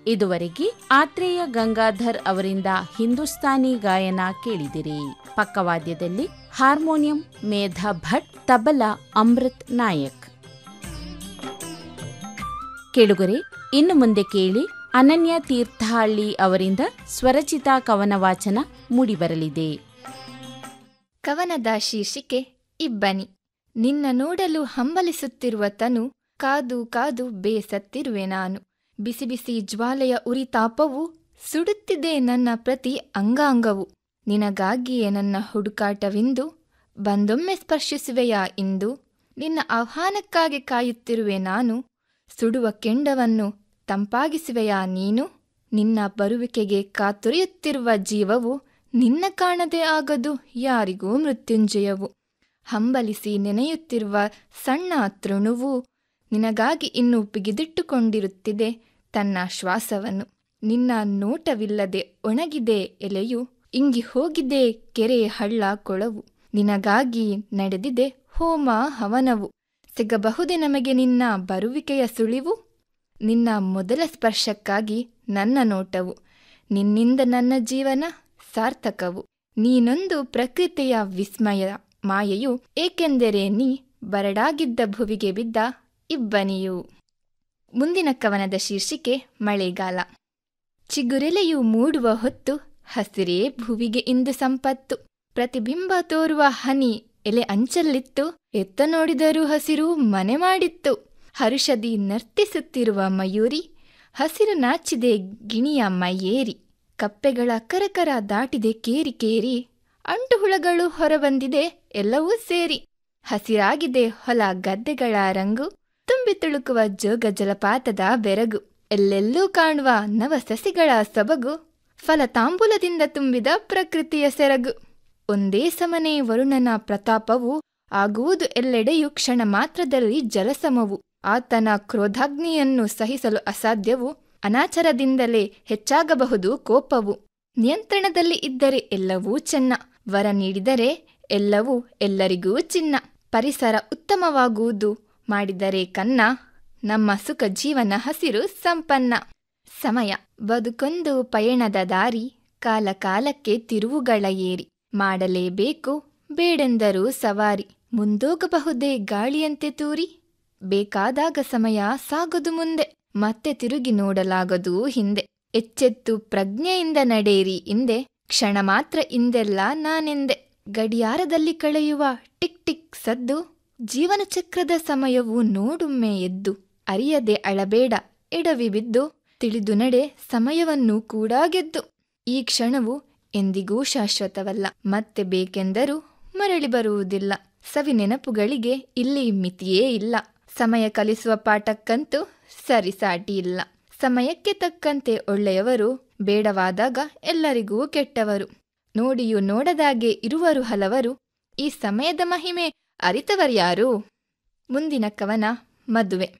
ಇದುವರೆಗೆ ಆತ್ರೇಯ ಗಂಗಾಧರ್ ಅವರಿಂದ ಹಿಂದೂಸ್ತಾನಿ ಗಾಯನ ಕೇಳಿದಿರಿ ಪಕ್ಕವಾದ್ಯದಲ್ಲಿ ಹಾರ್ಮೋನಿಯಂ ಮೇಧಾ ಭಟ್ ತಬಲಾ ಅಮೃತ್ ನಾಯಕ್ ಕೇಳುಗರೆ ಇನ್ನು ಮುಂದೆ ಕೇಳಿ ಅನನ್ಯ ತೀರ್ಥಹಳ್ಳಿ ಅವರಿಂದ ಸ್ವರಚಿತ ಕವನ ವಾಚನ ಮೂಡಿಬರಲಿದೆ ಕವನದ ಶೀರ್ಷಿಕೆ ಇಬ್ಬನಿ ನಿನ್ನ ನೋಡಲು ಹಂಬಲಿಸುತ್ತಿರುವ ತನು ಕಾದು ಕಾದು ಬೇಸತ್ತಿರುವೆ ನಾನು ಬಿಸಿ ಬಿಸಿ ಜ್ವಾಲೆಯ ಉರಿತಾಪವು ಸುಡುತ್ತಿದೆ ನನ್ನ ಪ್ರತಿ ಅಂಗಾಂಗವು ನಿನಗಾಗಿಯೇ ನನ್ನ ಹುಡುಕಾಟವಿಂದು ಬಂದೊಮ್ಮೆ ಸ್ಪರ್ಶಿಸುವೆಯಾ ಇಂದು ನಿನ್ನ ಆಹ್ವಾನಕ್ಕಾಗಿ ಕಾಯುತ್ತಿರುವೆ ನಾನು ಸುಡುವ ಕೆಂಡವನ್ನು ತಂಪಾಗಿಸುವೆಯಾ ನೀನು ನಿನ್ನ ಬರುವಿಕೆಗೆ ಕಾತುರಿಯುತ್ತಿರುವ ಜೀವವು ನಿನ್ನ ಕಾಣದೆ ಆಗದು ಯಾರಿಗೂ ಮೃತ್ಯುಂಜಯವು ಹಂಬಲಿಸಿ ನೆನೆಯುತ್ತಿರುವ ಸಣ್ಣ ತೃಣುವು ನಿನಗಾಗಿ ಇನ್ನೂ ಬಿಗಿದಿಟ್ಟುಕೊಂಡಿರುತ್ತಿದೆ ತನ್ನ ಶ್ವಾಸವನ್ನು ನಿನ್ನ ನೋಟವಿಲ್ಲದೆ ಒಣಗಿದೆ ಎಲೆಯು ಇಂಗಿ ಹೋಗಿದೆ ಕೆರೆ ಹಳ್ಳ ಕೊಳವು ನಿನಗಾಗಿ ನಡೆದಿದೆ ಹೋಮ ಹವನವು ಸಿಗಬಹುದೇ ನಮಗೆ ನಿನ್ನ ಬರುವಿಕೆಯ ಸುಳಿವು ನಿನ್ನ ಮೊದಲ ಸ್ಪರ್ಶಕ್ಕಾಗಿ ನನ್ನ ನೋಟವು ನಿನ್ನಿಂದ ನನ್ನ ಜೀವನ ಸಾರ್ಥಕವು ನೀನೊಂದು ಪ್ರಕೃತಿಯ ವಿಸ್ಮಯ ಮಾಯೆಯು ಏಕೆಂದರೆ ನೀ ಬರಡಾಗಿದ್ದ ಭುವಿಗೆ ಬಿದ್ದ ಇಬ್ಬನಿಯು ಮುಂದಿನ ಕವನದ ಶೀರ್ಷಿಕೆ ಮಳೆಗಾಲ ಚಿಗುರೆಲೆಯು ಮೂಡುವ ಹೊತ್ತು ಹಸಿರೇ ಭುವಿಗೆ ಇಂದು ಸಂಪತ್ತು ಪ್ರತಿಬಿಂಬ ತೋರುವ ಹನಿ ಎಲೆ ಅಂಚಲ್ಲಿತ್ತು ಎತ್ತ ನೋಡಿದರೂ ಹಸಿರು ಮನೆ ಮಾಡಿತ್ತು ಹರುಷದಿ ನರ್ತಿಸುತ್ತಿರುವ ಮಯೂರಿ ಹಸಿರು ನಾಚಿದೆ ಗಿಣಿಯ ಮೈಯೇರಿ ಕಪ್ಪೆಗಳ ಕರಕರ ದಾಟಿದೆ ಕೇರಿ ಕೇರಿ ಅಂಟು ಹುಳಗಳು ಹೊರಬಂದಿದೆ ಎಲ್ಲವೂ ಸೇರಿ ಹಸಿರಾಗಿದೆ ಹೊಲ ಗದ್ದೆಗಳ ರಂಗು ತುಂಬಿ ತುಳುಕುವ ಜೋಗ ಜಲಪಾತದ ಬೆರಗು ಎಲ್ಲೆಲ್ಲೂ ಕಾಣುವ ನವ ಸಸಿಗಳ ಸೊಬಗು ಫಲತಾಂಬೂಲದಿಂದ ತುಂಬಿದ ಪ್ರಕೃತಿಯ ಸೆರಗು ಒಂದೇ ಸಮನೆ ವರುಣನ ಪ್ರತಾಪವು ಆಗುವುದು ಎಲ್ಲೆಡೆಯೂ ಕ್ಷಣ ಮಾತ್ರದಲ್ಲಿ ಜಲಸಮವು ಆತನ ಕ್ರೋಧಾಗ್ನಿಯನ್ನು ಸಹಿಸಲು ಅಸಾಧ್ಯವು ಅನಾಚರದಿಂದಲೇ ಹೆಚ್ಚಾಗಬಹುದು ಕೋಪವು ನಿಯಂತ್ರಣದಲ್ಲಿ ಇದ್ದರೆ ಎಲ್ಲವೂ ಚೆನ್ನ ವರ ನೀಡಿದರೆ ಎಲ್ಲವೂ ಎಲ್ಲರಿಗೂ ಚಿನ್ನ ಪರಿಸರ ಉತ್ತಮವಾಗುವುದು ಮಾಡಿದರೆ ಕನ್ನ ನಮ್ಮ ಸುಖ ಜೀವನ ಹಸಿರು ಸಂಪನ್ನ ಸಮಯ ಬದುಕೊಂದು ಪಯಣದ ದಾರಿ ಕಾಲ ಕಾಲಕ್ಕೆ ತಿರುವುಗಳ ಏರಿ ಮಾಡಲೇಬೇಕು ಬೇಡೆಂದರೂ ಸವಾರಿ ಮುಂದೋಗಬಹುದೇ ಗಾಳಿಯಂತೆ ತೂರಿ ಬೇಕಾದಾಗ ಸಮಯ ಸಾಗದು ಮುಂದೆ ಮತ್ತೆ ತಿರುಗಿ ನೋಡಲಾಗದು ಹಿಂದೆ ಎಚ್ಚೆತ್ತು ಪ್ರಜ್ಞೆಯಿಂದ ನಡೆಯಿರಿ ಹಿಂದೆ ಕ್ಷಣ ಮಾತ್ರ ಇಂದೆಲ್ಲ ನಾನೆಂದೆ ಗಡಿಯಾರದಲ್ಲಿ ಕಳೆಯುವ ಟಿಕ್ ಟಿಕ್ ಸದ್ದು ಜೀವನ ಚಕ್ರದ ಸಮಯವು ನೋಡುಮ್ಮೆ ಎದ್ದು ಅರಿಯದೆ ಅಳಬೇಡ ಎಡವಿ ಬಿದ್ದು ತಿಳಿದು ನಡೆ ಸಮಯವನ್ನು ಕೂಡ ಗೆದ್ದು ಈ ಕ್ಷಣವು ಎಂದಿಗೂ ಶಾಶ್ವತವಲ್ಲ ಮತ್ತೆ ಬೇಕೆಂದರೂ ಮರಳಿ ಬರುವುದಿಲ್ಲ ಸವಿ ನೆನಪುಗಳಿಗೆ ಇಲ್ಲಿ ಮಿತಿಯೇ ಇಲ್ಲ ಸಮಯ ಕಲಿಸುವ ಪಾಠಕ್ಕಂತೂ ಸರಿಸಾಟಿ ಇಲ್ಲ ಸಮಯಕ್ಕೆ ತಕ್ಕಂತೆ ಒಳ್ಳೆಯವರು ಬೇಡವಾದಾಗ ಎಲ್ಲರಿಗೂ ಕೆಟ್ಟವರು ನೋಡಿಯೂ ನೋಡದಾಗೆ ಇರುವರು ಹಲವರು ಈ ಸಮಯದ ಮಹಿಮೆ ಅರಿತವರ್ಯಾರು ಮುಂದಿನ ಕವನ ಮದುವೆ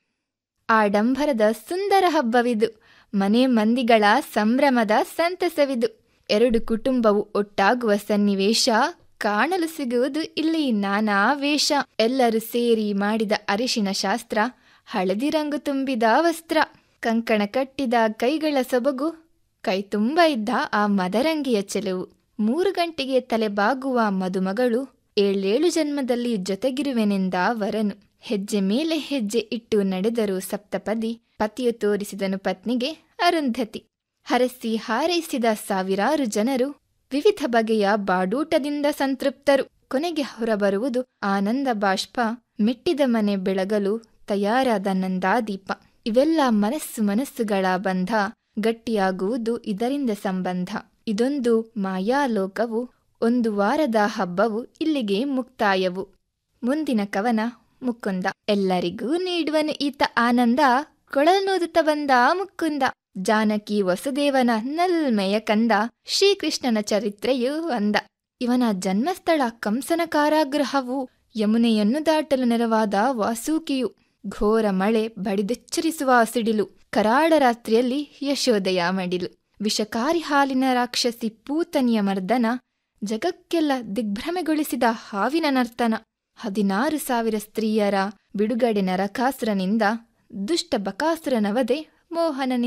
ಆಡಂಬರದ ಸುಂದರ ಹಬ್ಬವಿದು ಮನೆ ಮಂದಿಗಳ ಸಂಭ್ರಮದ ಸಂತಸವಿದು ಎರಡು ಕುಟುಂಬವು ಒಟ್ಟಾಗುವ ಸನ್ನಿವೇಶ ಕಾಣಲು ಸಿಗುವುದು ಇಲ್ಲಿ ನಾನಾ ವೇಷ ಎಲ್ಲರೂ ಸೇರಿ ಮಾಡಿದ ಅರಿಶಿನ ಶಾಸ್ತ್ರ ಹಳದಿ ರಂಗು ತುಂಬಿದ ವಸ್ತ್ರ ಕಂಕಣ ಕಟ್ಟಿದ ಕೈಗಳ ಸೊಬಗು ಕೈ ತುಂಬ ಇದ್ದ ಆ ಮದರಂಗಿಯ ಚೆಲುವು ಮೂರು ಗಂಟೆಗೆ ತಲೆಬಾಗುವ ಮದುಮಗಳು ಏಳೇಳು ಜನ್ಮದಲ್ಲಿ ಜೊತೆಗಿರುವೆನೆಂದ ವರನು ಹೆಜ್ಜೆ ಮೇಲೆ ಹೆಜ್ಜೆ ಇಟ್ಟು ನಡೆದರು ಸಪ್ತಪದಿ ಪತಿಯು ತೋರಿಸಿದನು ಪತ್ನಿಗೆ ಅರುಂಧತಿ ಹರಸಿ ಹಾರೈಸಿದ ಸಾವಿರಾರು ಜನರು ವಿವಿಧ ಬಗೆಯ ಬಾಡೂಟದಿಂದ ಸಂತೃಪ್ತರು ಕೊನೆಗೆ ಹೊರಬರುವುದು ಆನಂದ ಬಾಷ್ಪ ಮೆಟ್ಟಿದ ಮನೆ ಬೆಳಗಲು ತಯಾರಾದ ನಂದಾದೀಪ ಇವೆಲ್ಲ ಮನಸ್ಸು ಮನಸ್ಸುಗಳ ಬಂಧ ಗಟ್ಟಿಯಾಗುವುದು ಇದರಿಂದ ಸಂಬಂಧ ಇದೊಂದು ಮಾಯಾಲೋಕವು ಒಂದು ವಾರದ ಹಬ್ಬವು ಇಲ್ಲಿಗೆ ಮುಕ್ತಾಯವು ಮುಂದಿನ ಕವನ ಮುಕುಂದ ಎಲ್ಲರಿಗೂ ನೀಡುವನು ಈತ ಆನಂದ ಕೊಳಲ್ನೋದುತ್ತ ಬಂದ ಮುಕುಂದ ಜಾನಕಿ ವಸುದೇವನ ನಲ್ಮೆಯ ಕಂದ ಶ್ರೀಕೃಷ್ಣನ ಚರಿತ್ರೆಯು ಅಂದ ಇವನ ಜನ್ಮಸ್ಥಳ ಕಂಸನ ಕಾರಾಗೃಹವು ಯಮುನೆಯನ್ನು ದಾಟಲು ನೆರವಾದ ವಾಸೂಕಿಯು ಘೋರ ಮಳೆ ಬಡಿದೆಚ್ಚರಿಸುವ ಸಿಡಿಲು ಕರಾಳ ರಾತ್ರಿಯಲ್ಲಿ ಯಶೋದಯ ಮಡಿಲು ವಿಷಕಾರಿ ಹಾಲಿನ ರಾಕ್ಷಸಿ ಪೂತನಿಯ ಮರ್ದನ ಜಗಕ್ಕೆಲ್ಲ ದಿಗ್ಭ್ರಮೆಗೊಳಿಸಿದ ಹಾವಿನ ನರ್ತನ ಹದಿನಾರು ಸಾವಿರ ಸ್ತ್ರೀಯರ ಬಿಡುಗಡೆ ನರಕಾಸುರನಿಂದ ದುಷ್ಟ ಬಕಾಸುರನವದೆ ಮೋಹನನಿಂದ